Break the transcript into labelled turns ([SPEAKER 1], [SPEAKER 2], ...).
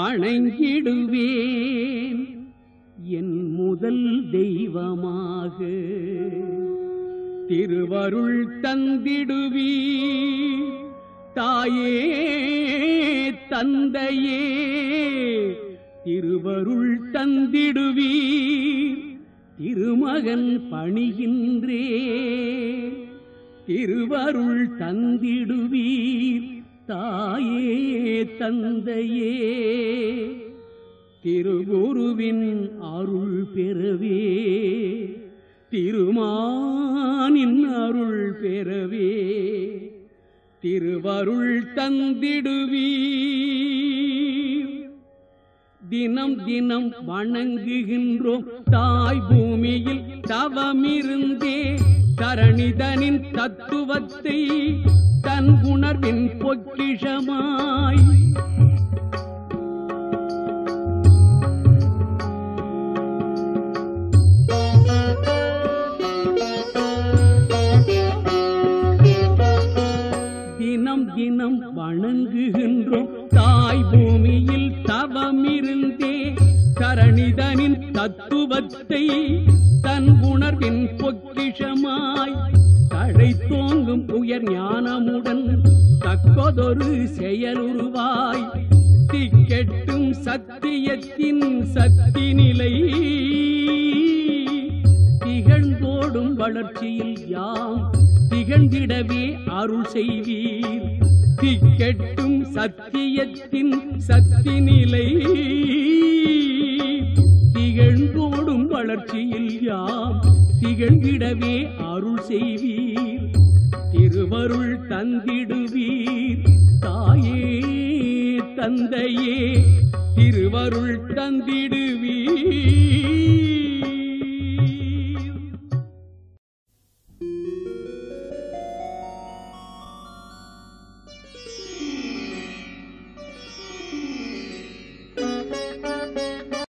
[SPEAKER 1] வணங்கிடுவேன் என் முதல் தெய்வமாக திருவருள் தந்திடுவீர் தாயே தந்தையே திருவருள் தந்திடுவீர் திருமகன் பணிகின்றே திருவருள் தந்திடுவீர் தாயே தந்தையே திருகுருவின் அருள் பெறவே திருமானின் அருள் பெறவே திருவருள் தந்திடுவீர் தினம் தினம் வணங்குகின்றோம் தாய் பூமியில் தவமிருந்தே தரணிதனின் தத்துவத்தை தன் உணர்வின் பொக்கிஷமாய் தினம் தினம் வணங்குகின்றோம் தாய் பூமியில் தவமிருந்தே கரணிதனின் தத்துவத்தை தன் உணர்வின் பொக்கிஷமாய் தழை தோங்கும் உயர் ஞானமுடன் தக்கதொரு செயலுருவாய் திக்கெட்டும் சத்தியத்தின் சக்தி நிலை திகழ்ந்தோடும் வளர்ச்சியில் யாம் திகழ்ந்திடவே அருள் செய்வீர் திக்கெட்டும் சத்தியத்தின் சக்தி நிலை திகழ்ந்தோடும் வளர்ச்சியில் யாம் திகழ்ந்திடவே அருள் செய்வீர் திருவருள் தந்திடுவீர் தாயே தந்தையே திருவருள் தந்திடுவீர்